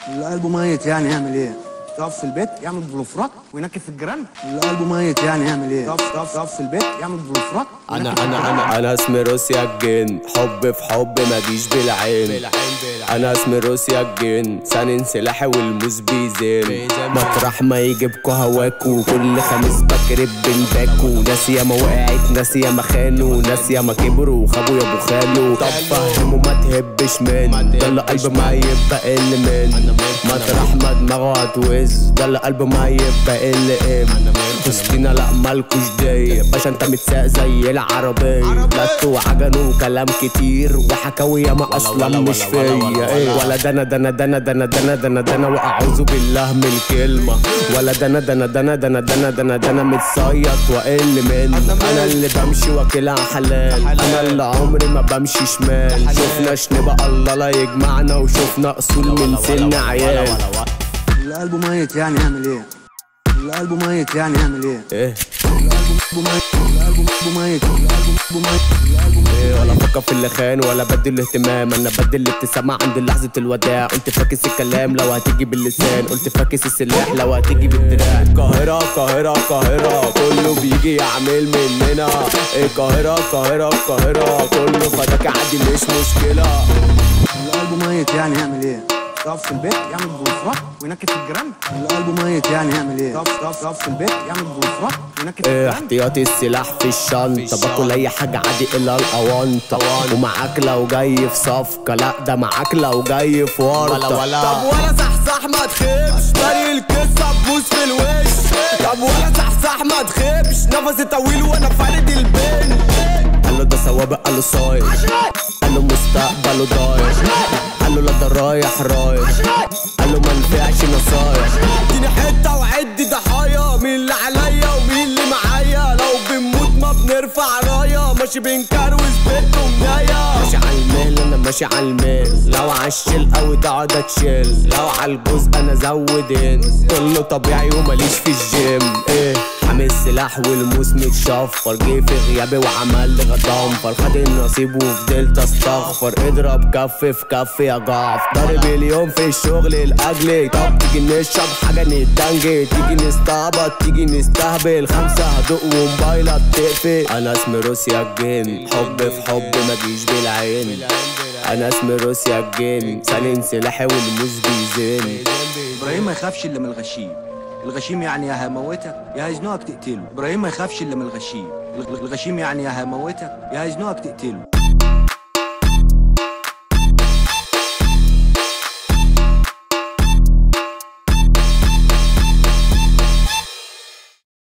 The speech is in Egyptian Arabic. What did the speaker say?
اللي قلبه ميت يعني يعمل ايه؟ يقف في البيت يعمل بلوفرات وينكف في الجيران اللي قلبه ميت يعني يعمل ايه؟ يقف يقف يقف في البيت يعمل بلوفرات انا انا انا انا اسمي روسيا الجن حب في حب ما جيش بالعين انا اسمي روسيا الجن سنن سلاحي والموز بيزين مطرح ما يجيبكوا هواكوا كل خميس بكرب بالباكو ناس ياما وقعت ناس ياما خانوا ناس ياما كبروا وخابوا يا ابو خالو طب فهموا ما تهبش من ده اللي قلب ما يبقى اللي من مطرح ما دماغه هتوز ده اللي قلب ما يبقى اللي ام وسطينا لا مالكوش دي باشا انت متساق زي العربية لت وعجن وكلام كتير وحكاوي ياما اصلا مش فيا ايه ولا دنا دنا دنا دنا دنا دنا دنا واعوذ بالله من الكلمة ولا دنا دنا دنا دنا دنا دنا دنا متصيط واقل منه انا اللي بمشي واكلها حلال انا اللي عمري ما بمشي شمال شفنا شنبقى الله لا يجمعنا وشفنا اصول من سن عيال اللي قلبه ميت يعني يعمل ايه؟ اللي قلبه ميت يعني يعمل ايه؟ ايه اللي قلبه ميت اللي قلبه ميت اللي قلبه ميت اللي قلبه ميت إيه ولا افكر في اللي خان ولا بدي الاهتمام انا بدي الابتسامة عند لحظة الوداع قلت فاكس الكلام لو هتيجي باللسان قلت فاكس السلاح لو هتيجي بالدراع القاهرة القاهرة القاهرة كله بيجي يعمل مننا إيه القاهرة القاهرة القاهرة كله فداك عادي مش مشكلة اللي قلبه ميت يعني يعمل ايه؟ يقف في البيت يعمل بلوفرات وينكف في الجيران اللي قلبه ميت يعني يعمل ايه؟ يقف يقف يقف في البيت يعمل بلوفرات وينكف في إيه الجيران احتياطي السلاح في الشنطة باكل اي حاجة عادي الا الاونطة ومعاك لو جاي في صفقة لا ده معاك لو جاي في ورطة طب ولا صحصح ما تخيبش طريق القصة تبوس في الوش طب ولا صحصح ما تخيبش نفسي طويل وانا فارد البين قال له ده سوابق قال له صاير قال له مستقبله ضايع قال له لا ده رايح رايح قال له ما نفعش نصايح اديني حته وعد ضحايا مين اللي عليا ومين اللي معايا لو بنموت ما بنرفع رايه ماشي بنكروز بيت ومنايا ماشي على المهل انا ماشي على المهل لو عالشيل قوي تقعد اتشيل لو على الجزء انا زودين كله طبيعي وماليش في الجيم ايه حامل سلاح والموس متشفر جه في غيابي وعمل لي غضنفر خد النصيب وفضلت استغفر اضرب كف في كف يا جعفر ضارب اليوم في الشغل لاجلك طب تيجي نشرب حاجه نتدنجل تيجي نستعبط تيجي نستهبل خمسه هدوق وموبايلك تقفل انا اسمي روسيا الجن حب في حب ما جيش بالعين انا اسمي روسيا الجن سالين سلاحي والموس بيزن ابراهيم ما يخافش الا من الغشيم الغشيم يعني يا هموتك يا هيزنقك تقتله ابراهيم ما يخافش الا من الغشيم الغ- الغشيم يعني يا هموتك يا هيزنقك تقتله